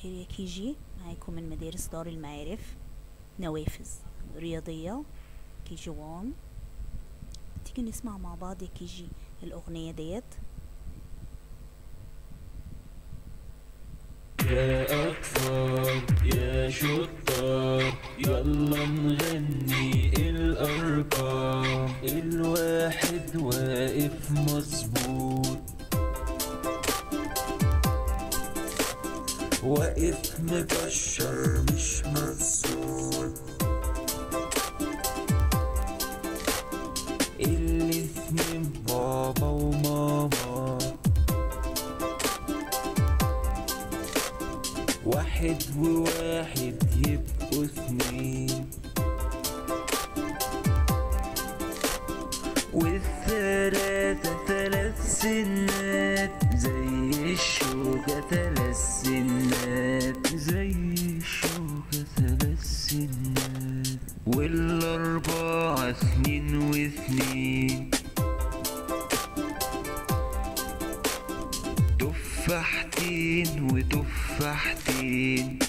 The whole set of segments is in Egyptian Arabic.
الخير يا كي جي معاكم من مدارس دار المعارف نوافذ رياضية كي جي وان تيجي نسمع مع بعض يا كي جي الأغنية ديت يا أطفال يا شطار يلا نغني الأرقام الواحد واقف مظبوط واقف مكشر مش مسؤول الاتنين بابا وماما واحد وواحد يبقوا اتنين والثلاثة ثلاث سنات زي الشوكة ثلاث سنات زي الشوكة ثلاث سنات والأربعة اتنين واتنين تفاحتين وتفاحتين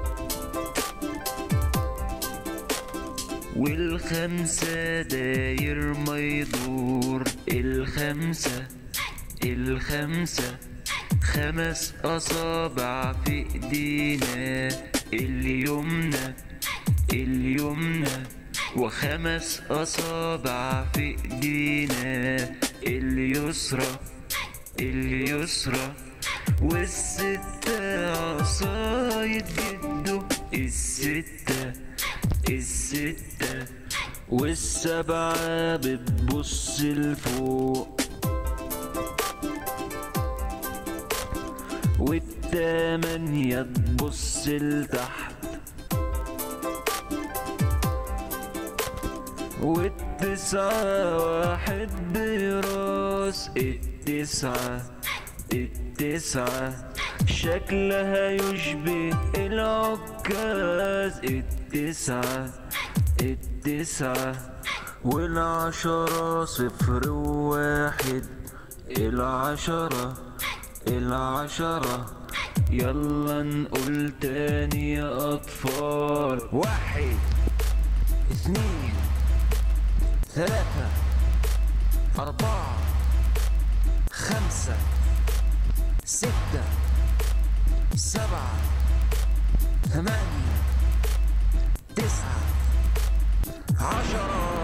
والخمسة داير ما يدور الخمسة الخمسة خمس أصابع في إيدينا اليمنى اليمنى وخمس أصابع في إيدينا اليسرى اليسرى والستة عصاية جده الستة الستة والسبعة بتبص لفوق والتمانية تبص لتحت والتسعة واحد براس التسعة التسعة شكلها يشبه العكاز التسعة التسعة والعشرة صفر وواحد العشرة العشرة يلا نقول تاني يا أطفال واحد اثنين ثلاثة أربعة خمسة ستة سبعة ثمانية تسعة عشرة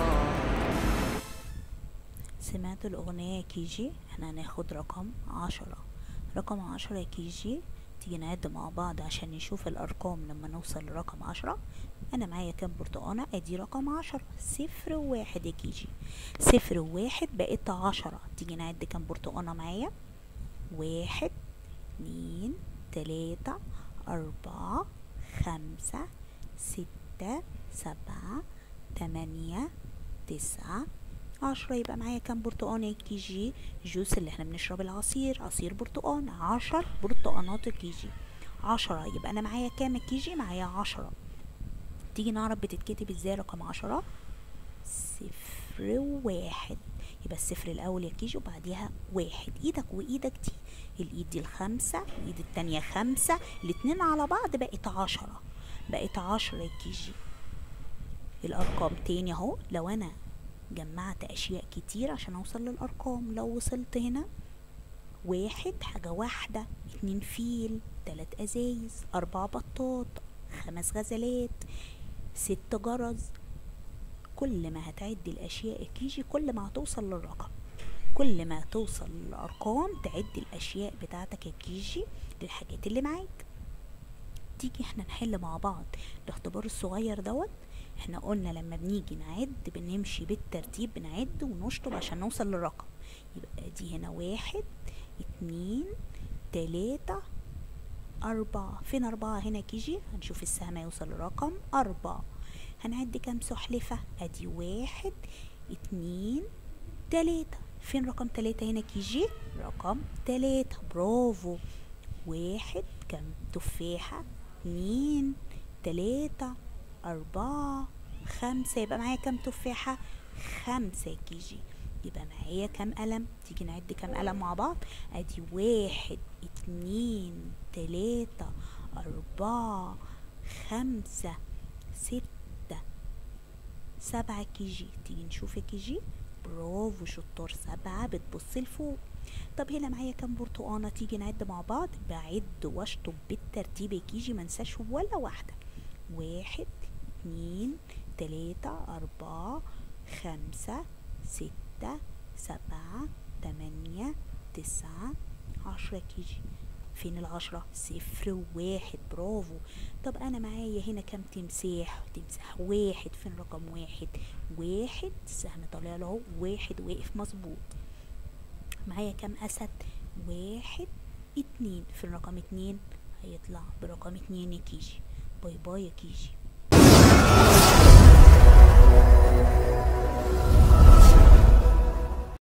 سمعتوا الأغنية يا كي جي احنا هناخد رقم عشرة رقم عشرة يا كي جي تيجي نعد مع بعض عشان نشوف الأرقام لما نوصل لرقم عشرة أنا معايا كام برتقانة أدي رقم عشرة صفر وواحد يا كي جي صفر وواحد بقيت عشرة تيجي نعد كام برتقانة معايا واحد اتنين تلاتة أربعة خمسة ستة سبعة تمانية تسعة عشرة يبقى معايا كام برتقان يا كي جي جوس اللي احنا بنشرب العصير عصير برتقان عشر برتقانات يا كي جي عشرة يبقى انا معايا كام يا كي جي معايا عشرة تيجي نعرف بتتكتب ازاي رقم عشرة صفر وواحد يبقى الصفر الاول يا كيجي وبعديها واحد ايدك وايدك دي الايد دي الخمسة الايد التانية خمسة الاتنين على بعض بقت عشرة بقت عشرة يا كيجي الارقام تاني اهو لو انا جمعت اشياء كتير عشان اوصل للارقام لو وصلت هنا واحد حاجة واحدة اتنين فيل تلات ازايز اربع بطاط خمس غزلات ست جرز كل ما هتعد الاشياء كيجي كل ما هتوصل للرقم كل ما توصل للارقام تعد الاشياء بتاعتك يا كيجي للحاجات اللي معاك تيجي احنا نحل مع بعض الاختبار الصغير دوت احنا قلنا لما بنيجي نعد بنمشي بالترتيب بنعد ونشطب عشان نوصل للرقم يبقى دي هنا واحد اتنين تلاتة أربعة فين أربعة هنا كيجي هنشوف السهم هيوصل لرقم أربعة هنعد كام سحلفة أدي واحد اتنين تلاتة فين رقم تلاتة هنا كيجي رقم تلاتة برافو واحد كام تفاحة اتنين تلاتة أربعة خمسة يبقى معايا كام تفاحة خمسة كيجي يبقى معايا كام قلم تيجي نعد كام قلم مع بعض ادي واحد اتنين تلاتة أربعة خمسة ستة سبعة كيجي تيجي نشوف يا كيجي برافو شطار سبعة بتبص لفوق طب هنا معايا كام برتقانة تيجي نعد مع بعض بعد واشطب بالترتيب يا كيجي منساش ولا واحدة واحد اتنين تلاتة أربعة خمسة ستة سبعة تمانية تسعة عشرة كيجي فين العشرة صفر وواحد برافو طب انا معايا هنا كام تمساح تمساح واحد فين رقم واحد واحد السهم طالع له اهو واحد واقف مظبوط معايا كام اسد واحد اتنين فين رقم اتنين هيطلع برقم اتنين يا كيجي باي باي يا كيجي